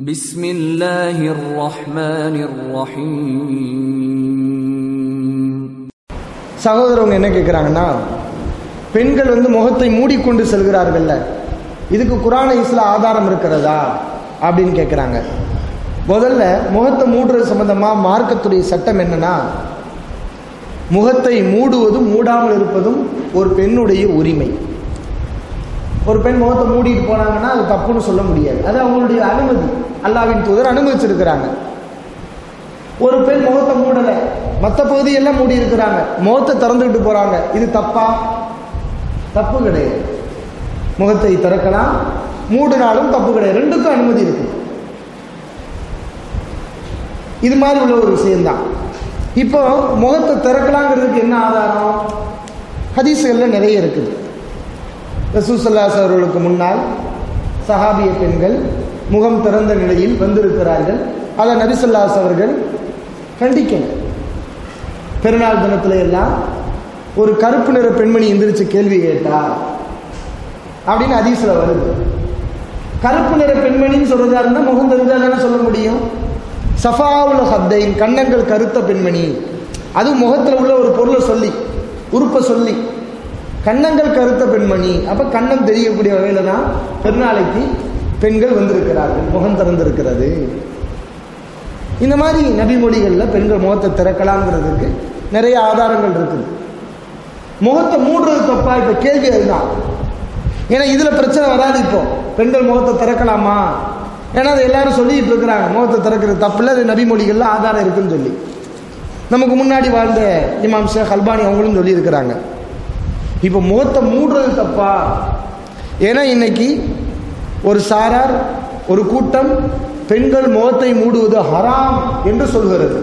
بسم الله الرحمن الرحيم சகோதரவங்க என்ன கேட்குறாங்கன்னா பெண்கள் வந்து முகத்தை மூடிக்கொண்டு செல்கிறார்கள்ல இதுக்கு குரான இஸ்ல ஆதாரம் இருக்கிறதா அப்படின்னு கேட்குறாங்க முதல்ல முகத்தை மூடுறது சம்பந்தமாக மார்க்கத்துடைய சட்டம் என்னன்னா முகத்தை மூடுவதும் மூடாமல் இருப்பதும் ஒரு பெண்ணுடைய உரிமை ஒரு பெண் முகத்தை மூடிட்டு போனாங்கன்னா அது தப்புன்னு சொல்ல முடியாது அது அவங்களுடைய அனுமதி அல்லாவின் தூதர் அனுமதிச்சிருக்கிறாங்க ஒரு பெண் முகத்தை மூடலை மற்ற பகுதியெல்லாம் மூடி இருக்கிறாங்க முகத்தை திறந்துக்கிட்டு போறாங்க இது தப்பா தப்பு கிடையாது முகத்தை திறக்கலாம் மூடினாலும் தப்பு கிடையாது ரெண்டுக்கும் அனுமதி இருக்கு இது மாதிரி உள்ள ஒரு விஷயம்தான் இப்போ முகத்தை திறக்கலாங்கிறதுக்கு என்ன ஆதாரம் ஹதீஸ்களில் நிறைய இருக்குது ரசூசல்லாஸ் அவர்களுக்கு முன்னால் சஹாபிய பெண்கள் முகம் திறந்த நிலையில் வந்திருக்கிறார்கள் அதை நபிசல்லாஸ் அவர்கள் கண்டிக்கணும் பெருநாள் தினத்துல எல்லாம் ஒரு கருப்பு நிற பெண்மணி எந்திரிச்சு கேள்வி கேட்டா அப்படின்னு அதிசல வருது கருப்பு நிற பெண்மணின்னு சொல்றதா இருந்தா முகம் தெரிஞ்சா தானே சொல்ல முடியும் சஃபாவுல் ஹத்தைன் கண்ணங்கள் கருத்த பெண்மணி அதுவும் முகத்தில் உள்ள ஒரு பொருளை சொல்லி உறுப்பை சொல்லி கண்ணங்கள் கருத்த பெண்மணி அப்ப கண்ணம் தெரியக்கூடிய வகையில தான் பெருநாளைக்கு பெண்கள் வந்திருக்கிறார்கள் முகம் திறந்திருக்கிறது இந்த மாதிரி நபிமொழிகளில் பெண்கள் முகத்தை திறக்கலாங்கிறதுக்கு நிறைய ஆதாரங்கள் இருக்குது முகத்தை மூடுறது தப்பா இப்ப கேள்வி அதுதான் ஏன்னா இதுல பிரச்சனை வராது இப்போ பெண்கள் முகத்தை திறக்கலாமா ஏன்னா அதை எல்லாரும் சொல்லிட்டு இருக்கிறாங்க முகத்தை திறக்கிறது தப்பு இல்லை அது நபிமொழிகள்ல ஆதாரம் இருக்குன்னு சொல்லி நமக்கு முன்னாடி வாழ்ந்த இமாம் ஷேக் அல்பானி அவங்களும் சொல்லி இருக்கிறாங்க இப்போ முகத்தை மூடுறது தப்பா ஏன்னா இன்னைக்கு ஒரு சாரார் ஒரு கூட்டம் பெண்கள் முகத்தை மூடுவது ஹராம் என்று சொல்கிறது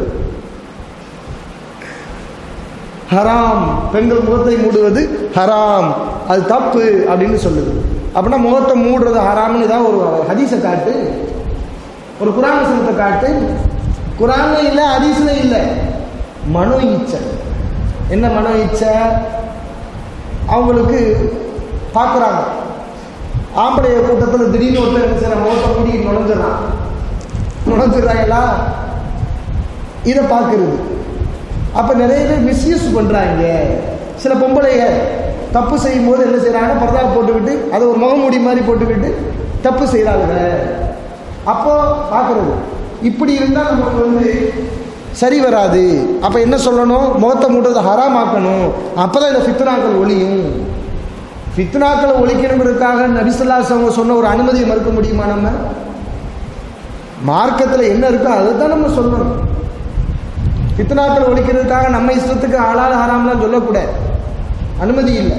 ஹராம் பெண்கள் முகத்தை மூடுவது ஹராம் அது தப்பு அப்படின்னு சொல்லுது அப்படின்னா முகத்தை மூடுறது ஹராம்னு ஏதாவது ஒரு ஹதீஸை காட்டு ஒரு குரான் வசனத்தை காட்டு குரான்ல இல்லை ஹதீஸ்ல இல்லை மனோ இச்சை என்ன மனோ இச்சை அவங்களுக்கு பார்க்குறாங்க ஆம்பளைய கூட்டத்தில் திடீர்னு ஒருத்தர் என்ன செய்யறான் முகத்தை மூடிட்டு நுழைஞ்சிடறான் நுழைஞ்சிடறாங்களா இதை பார்க்கறது அப்போ நிறைய பேர் மிஸ்யூஸ் பண்ணுறாங்க சில பொம்பளைய தப்பு செய்யும் போது என்ன செய்கிறாங்க பரதா போட்டுக்கிட்டு அதை ஒரு முகமூடி மாதிரி போட்டுக்கிட்டு தப்பு செய்கிறாங்க அப்போ பார்க்கறது இப்படி இருந்தால் நமக்கு வந்து சரி வராது அப்போ என்ன சொல்லணும் முகத்தை மூடுறதை ஹராமாக்கணும் அப்போ தான் இந்த ஃபித்னாக்கள் ஒழியும் ஃபித்னாக்களை ஒழிக்கணுங்கிறதுக்காக நபிசல்லாஸ் அவங்க சொன்ன ஒரு அனுமதியை மறுக்க முடியுமா நம்ம மார்க்கத்தில் என்ன இருக்கோ அதை தான் நம்ம சொல்லணும் ஃபித்னாக்கள் ஒழிக்கிறதுக்காக நம்ம இஷ்டத்துக்கு ஆளால் ஹராம்லாம் சொல்லக்கூடாது அனுமதி இல்லை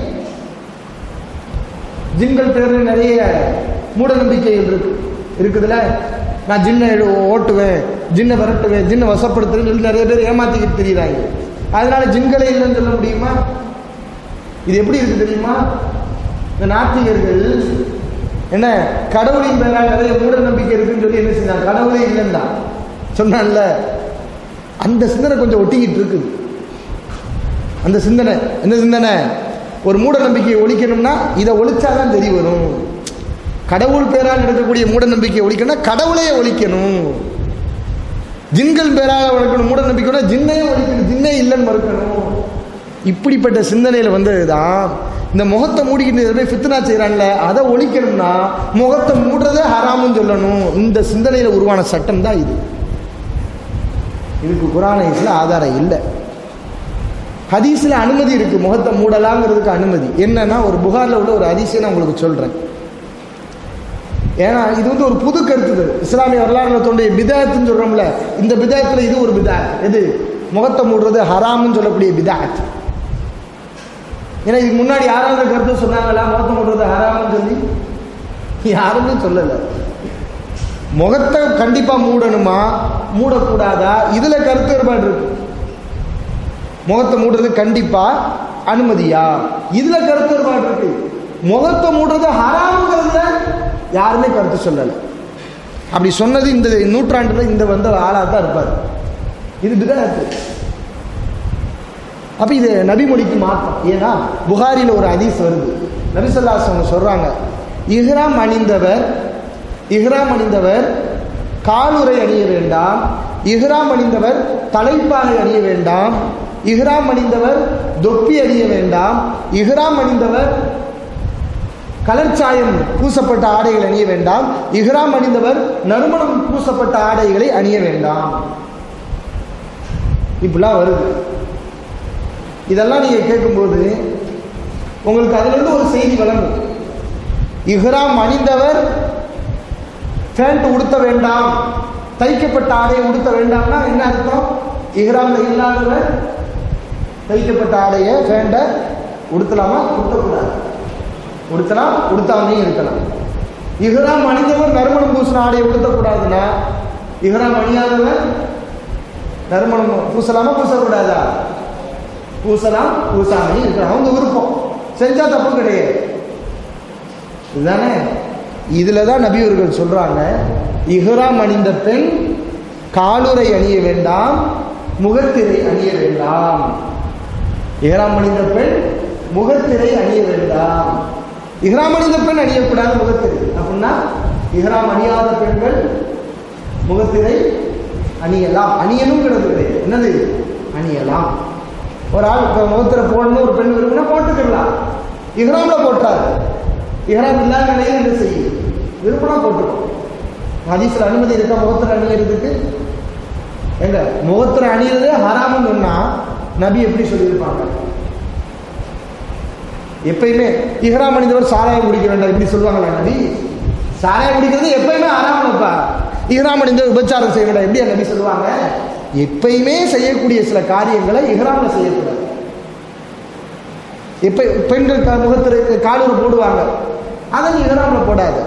ஜின்கள் பேரில் நிறைய மூட நம்பிக்கைகள் இருக்கு இருக்குதுல்ல நான் ஜின்னை ஓட்டுவேன் ஜின்னை விரட்டுவேன் ஜின்னை வசப்படுத்துவேன்னு சொல்லி நிறைய பேர் ஏமாத்திக்கிட்டு தெரியுறாங்க அதனால ஜின்களே இல்லைன்னு சொல்ல முடியுமா இது எப்படி இருக்கு தெரியுமா இந்த நாத்திகர்கள் என்ன கடவுளின் பேரால் நிறைய மூட நம்பிக்கை இருக்குன்னு சொல்லி என்ன செஞ்சாங்க கடவுளே இல்லைன்னா சொன்னான்ல அந்த சிந்தனை கொஞ்சம் ஒட்டிக்கிட்டு இருக்குது அந்த சிந்தனை என்ன சிந்தனை ஒரு மூட நம்பிக்கையை ஒழிக்கணும்னா இதை ஒழிச்சாதான் தெரிய வரும் கடவுள் பேரால் நடக்கக்கூடிய மூட நம்பிக்கையை ஒழிக்கணும்னா கடவுளையே ஒழிக்கணும் ஜின்கள் பேராக வளர்க்கணும் மூட நம்பிக்கைனா ஜின்னையே ஒழிக்கணும் ஜின்னே இல்லைன்னு மறுக்கணும் இப்படிப்பட்ட சிந்தனையில் வந்தது தான் இந்த முகத்தை மூடிக்கிட்டு எதுவுமே ஃபித்னா செய்கிறான்ல அதை ஒழிக்கணும்னா முகத்தை மூடுறதே ஹராமுன்னு சொல்லணும் இந்த சிந்தனையில் உருவான சட்டம் தான் இது இதுக்கு குரான ஆதாரம் இல்லை ஹதீஸில் அனுமதி இருக்கு முகத்தை மூடலாங்கிறதுக்கு அனுமதி என்னன்னா ஒரு புகாரில் உள்ள ஒரு ஹதீஸை நான் உங்களுக்கு சொல்றேன் ஏன்னா இது வந்து ஒரு புது கருத்து இஸ்லாமிய வரலாறுல தோன்றிய பிதாத்துன்னு சொல்றோம்ல இந்த பிதாத்துல இது ஒரு பிதாத் எது முகத்தை மூடுறது ஹராம்னு சொல்லக்கூடிய பிதாத் ஏன்னா இதுக்கு முன்னாடி யாராவது கருத்து சொன்னாங்களா முகத்தை மூடுறது ஹராம்னு சொல்லி யாருமே சொல்லலை முகத்தை கண்டிப்பா மூடணுமா மூடக்கூடாதா இதுல கருத்து வேறுபாடு இருக்கு முகத்தை மூடுறது கண்டிப்பா அனுமதியா இதுல கருத்து வேறுபாடு இருக்கு முகத்தை மூடுறது ஹராமுங்கிறதுல யாருமே கருத்து சொல்லலை அப்படி சொன்னது இந்த நூற்றாண்டுல இந்த வந்த ஆளா தான் இருப்பார் இது பிதாத்து அப்ப இது நபிமொழிக்கு மாற்றம் ஏன்னா புகாரில ஒரு ஹதீஸ் வருது நபிசல்லாஸ் அவங்க சொல்றாங்க இஹ்ராம் அணிந்தவர் இஹ்ராம் அணிந்தவர் காலுரை அணிய வேண்டாம் இஹ்ராம் அணிந்தவர் தலைப்பாகை அணிய வேண்டாம் இஹ்ராம் அணிந்தவர் தொப்பி அணிய வேண்டாம் இஹ்ராம் அணிந்தவர் கலர்ச்சாயம் பூசப்பட்ட ஆடைகள் அணிய வேண்டாம் இஹ்ராம் அணிந்தவர் நறுமணம் பூசப்பட்ட ஆடைகளை அணிய வேண்டாம் இப்படிலாம் வருது இதெல்லாம் நீங்க கேட்கும்போது உங்களுக்கு அதுல இருந்து ஒரு செய்தி வழங்கும் இஹ்ராம் அணிந்தவர் பேண்ட் உடுத்த வேண்டாம் தைக்கப்பட்ட ஆடையை உடுத்த வேண்டாம்னா என்ன அர்த்தம் இஹ்ராம்ல இல்லாதவர் தைக்கப்பட்ட ஆடையை பேண்ட உடுத்தலாமா உடுத்தக்கூடாது உடுத்தலாம் உடுத்தாமையும் இருக்கலாம் இஹ்ராம் அணிந்தவர் நறுமணம் பூசின ஆடையை உடுத்தக்கூடாதுன்னா இஹ்ராம் அணியாதவர் நறுமணம் பூசலாமா பூசக்கூடாதா பூசலாம் பூசாமையும் இருக்கலாம் அவங்க விருப்பம் செஞ்சா தப்பு கிடையாது இதுதானே இதுல தான் நபியவர்கள் சொல்றாங்க இஹ்ராம் அணிந்த பெண் காலுரை அணிய வேண்டாம் முகத்திரை அணிய வேண்டாம் இஹ்ராம் அணிந்த பெண் முகத்திரை அணிய வேண்டாம் இஹ்ராம் அணிந்த பெண் அணியக்கூடாது முகத்திரை அப்படின்னா இஹ்ராம் அணியாத பெண்கள் முகத்திரை அணியலாம் அணியணுங்கிறது கிடையாது என்னது அணியலாம் ஒரு ஆள் இப்போ முகத்திரை போடணும் ஒரு பெண் விரும்பினா போட்டுக்கலாம் இஹ்ராம்ல போட்டாரு இஹ்ராம் இல்லாத நிலையில் என்ன செய்யும் விரும்பினா போட்டுக்கும் ஹதீஸ்ல அனுமதி இருக்கா முகத்திரை அணியறதுக்கு எங்க முகத்திரை அணியறதே ஹராம்னு சொன்னா நபி எப்படி சொல்லியிருப்பாங்க எப்பயுமே இஹ்ராம் அணிந்தவர் சாராயம் குடிக்க வேண்டாம் இப்படி சொல்லுவாங்களா நபி சாராயம் குடிக்கிறது எப்பயுமே ஆறாமப்பா இஹ்ராம் அணிந்தவர் விபச்சாரம் செய்ய வேண்டாம் எப்படி நபி சொல்லுவாங்க எப்பயுமே செய்யக்கூடிய சில காரியங்களை இஹ்ராம்ல செய்யக்கூடாது எப்ப பெண்கள் க- முகத்திற்கு காலூர் போடுவாங்க அதை நீ இஹ்ராம்ல போடாது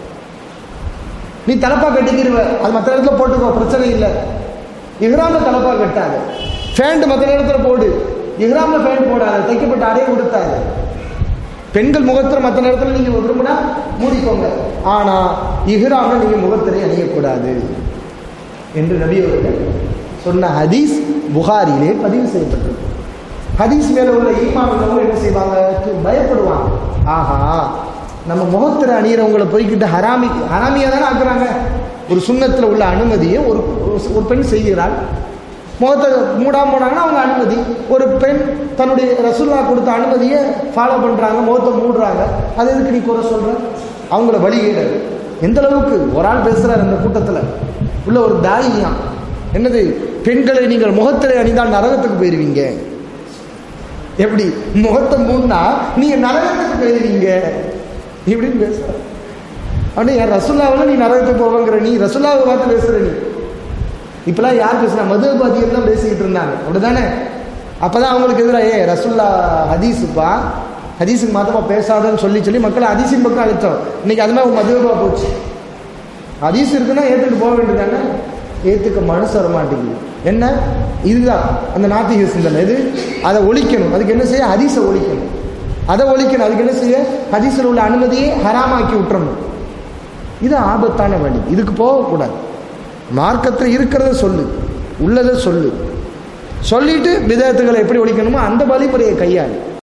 நீ தலப்பா கட்டிக்கிருவ அது மற்ற இடத்துல போட்டுக்கோ பிரச்சனை இல்லை இஹ்ராம்ல தலப்பா கட்டாது ஃபேண்ட் மற்ற இடத்துல போடு இஹ்ராம்ல ஃபேண்ட் போடாது தைக்கப்பட்ட அறையை கொடுத்தாது பெண்கள் முகத்திரை மற்ற நேரத்தில் நீங்க விரும்பினா மூடிக்கோங்க ஆனா இஹ்ராம்ல நீங்க முகத்திரை அணியக்கூடாது என்று நபி அவர்கள் சொன்ன ஹதீஸ் புகாரியிலே பதிவு செய்யப்பட்டிருக்கு ஹதீஸ் மேல உள்ள ஈமான் உள்ளவங்க என்ன செய்வாங்க து- பயப்படுவாங்க ஆஹா நம்ம முகத்திரை அணியிறவங்களை போய்கிட்டு ஹராமி ஹராமியா தானே ஆக்குறாங்க ஒரு சுண்ணத்துல உள்ள அனுமதியை ஒரு ஒரு- ஒரு பெண் செய்கிறாள் முகத்தை மூடாம போனாங்கன்னா அவங்க அனுமதி ஒரு பெண் தன்னுடைய ரசுல்லா கொடுத்த அனுமதியை ஃபாலோ பண்றாங்க முகத்தை மூடுறாங்க அது எதுக்கு நீ குறை சொல்ற அவங்கள வழிகேடு எந்த அளவுக்கு ஒரு ஆள் பேசுறாரு இந்த கூட்டத்துல உள்ள ஒரு தாயியா என்னது பெண்களை நீங்கள் முகத்திரை அணிந்தால் நரகத்துக்கு போயிருவீங்க எப்படி முகத்தை மூடினா நீங்க நரகத்துக்கு போயிருவீங்க இப்படின்னு பேசுற அவனே என் ரசுல்லாவில் நீ நரகத்துக்கு போவங்கிற நீ ரசுல்லாவை பார்த்து பேசுற நீ இப்பெல்லாம் யார் பேசுறா மதுபாதியம் தான் பேசிக்கிட்டு இருந்தாங்க அப்படிதானே அப்பதான் அவங்களுக்கு எதிராக ஏ ரசுல்லா ஹதீஸுப்பா ஹதீஸுக்கு மாத்தமா பேசாதன்னு சொல்லி சொல்லி மக்களை ஹதீஸின் பக்கம் அழைச்சோம் இன்னைக்கு அது மாதிரி மதுபா போச்சு ஹதீஸ் இருக்குன்னா ஏத்துட்டு போக வேண்டியதானே ஏத்துக்க மனசு வர மாட்டேங்குது என்ன இதுதான் அந்த நாத்திக சிந்தனை இது அதை ஒழிக்கணும் அதுக்கு என்ன செய்ய ஹதீஸை ஒழிக்கணும் அதை ஒழிக்கணும் அதுக்கு என்ன செய்ய ஹதீஸில் உள்ள அனுமதியை ஹராமாக்கி விட்டுறணும் இது ஆபத்தான வழி இதுக்கு போகக்கூடாது மார்க்கத்தில் இருக்கிறத சொல்லு உள்ளதை சொல்லு சொல்லிட்டு விதத்துகளை எப்படி ஒழிக்கணுமோ அந்த வழிமுறையை கையாளு